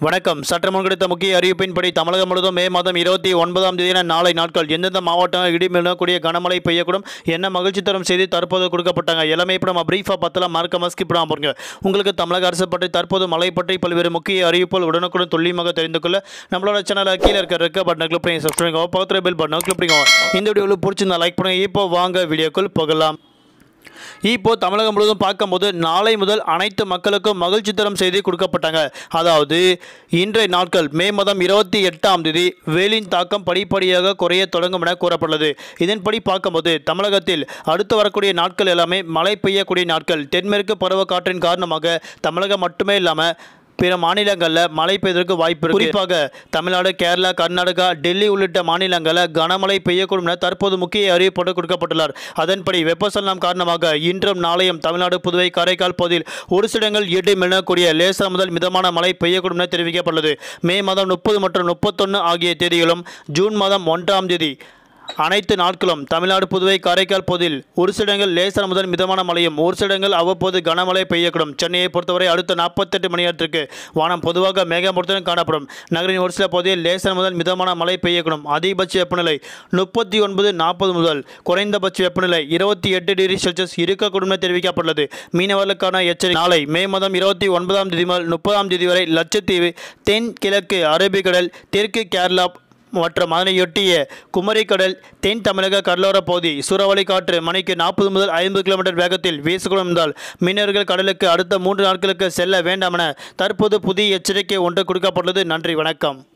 வணக்கம் சற்று முன் கிடைத்த முக்கிய அறிவிப்பின்படி தமிழகம் முழுவதும் மே மாதம் இருபத்தி ஒன்பதாம் தேதியான நாளை நாட்கள் எந்தெந்த மாவட்டங்கள் இடி மின்னக்கூடிய கனமழை பெய்யக்கூடும் என்ன மகிழ்ச்சி தரும் செய்தி தற்போது கொடுக்கப்பட்டாங்க எல்லாமே இப்போ நம்ம பிரீஃபாக பார்த்தலாம் மறக்க மஸ்கி பண்ணாம போங்க உங்களுக்கு தமிழக அரசு பற்றி தற்போது மழை பற்றி பல்வேறு முக்கிய அறிவிப்புகள் உடனுக்குடன் துல்லியமாக தெரிந்து கொள்ள நம்மளோட சேனலில் கீழே இருக்க ரெக்க பட்டனை கிளிக் பண்ணி சப்ஸ்கிரைப் பண்ணுங்க பக்கத்தில் பெல் பட்டனை கிளிக் பண்ணிக்கோங்க இந்த வீடியோவில் பிடிச்சிருந்தா லைக் பண்ணுங்க இப்போ வாங்க வீடியோக்குள் போகலாம் இப்போ தமிழகம் முழுவதும் பார்க்கும்போது நாளை முதல் அனைத்து மக்களுக்கும் மகிழ்ச்சி தரும் செய்தி கொடுக்கப்பட்டாங்க அதாவது இன்றைய நாட்கள் மே மாதம் இருபத்தி எட்டாம் தேதி வெயிலின் தாக்கம் படிப்படியாக குறைய தொடங்கும் என கூறப்பட்டுள்ளது இதன்படி பார்க்கும்போது தமிழகத்தில் அடுத்து வரக்கூடிய நாட்கள் எல்லாமே மழை பெய்யக்கூடிய நாட்கள் தென்மேற்கு பருவக்காற்றின் காரணமாக தமிழகம் மட்டுமே இல்லாமல் பிற மாநிலங்களில் மழை பெய்வதற்கு வாய்ப்பு இருக்கு குறிப்பாக தமிழ்நாடு கேரளா கர்நாடகா டெல்லி உள்ளிட்ட மாநிலங்களில் கனமழை பெய்யக்கூடும் என தற்போது முக்கிய அறிவிப்பு கொடுக்கப்பட்டுள்ளார் அதன்படி வெப்பசலனம் காரணமாக இன்றும் நாளையும் தமிழ்நாடு புதுவை காரைக்கால் பகுதியில் ஒரு சில இடங்கள் இடி மின்னக்கூடிய லேசா முதல் மிதமான மழை பெய்யக்கூடும் என தெரிவிக்கப்பட்டுள்ளது மே மாதம் முப்பது மற்றும் முப்பத்தொன்று ஆகிய தேதிகளும் ஜூன் மாதம் ஒன்றாம் தேதி அனைத்து நாட்களும் தமிழ்நாடு புதுவை காரைக்கால் பகுதியில் ஒரு சில இடங்கள் லேசர் முதல் மிதமான மழையும் ஒரு சில இடங்கள் அவ்வப்போது கனமழை பெய்யக்கூடும் சென்னையை பொறுத்தவரை அடுத்த நாற்பத்தெட்டு மணி நேரத்திற்கு வானம் பொதுவாக மேகமூர்த்தம் காணப்படும் நகரின் ஒரு சில பகுதியில் லேசர் முதல் மிதமான மழை பெய்யக்கூடும் அதிகபட்ச வெப்பநிலை முப்பத்தி ஒன்பது நாற்பது முதல் குறைந்தபட்ச வெப்பநிலை இருபத்தி எட்டு டிகிரி செல்சியஸ் இருக்கக்கூடும் என தெரிவிக்கப்பட்டுள்ளது மீனவர்களுக்கான எச்சரிக்கை நாளை மே மாதம் இருபத்தி ஒன்பதாம் தேதி முதல் முப்பதாம் தேதி வரை லட்சத்தீவு தென் கிழக்கு அரபிக்கடல் தெற்கு கேரளா மற்றும் அதனையொட்டிய குமரிக்கடல் தென் தமிழக கடலோர பகுதி சூறாவளி காற்று மணிக்கு நாற்பது முதல் ஐம்பது கிலோமீட்டர் வேகத்தில் வீசக்கூடும் என்றால் மீனவர்கள் கடலுக்கு அடுத்த மூன்று நாட்களுக்கு செல்ல வேண்டாம் என தற்போது புதிய எச்சரிக்கை ஒன்று கொடுக்கப்பட்டுள்ளது நன்றி வணக்கம்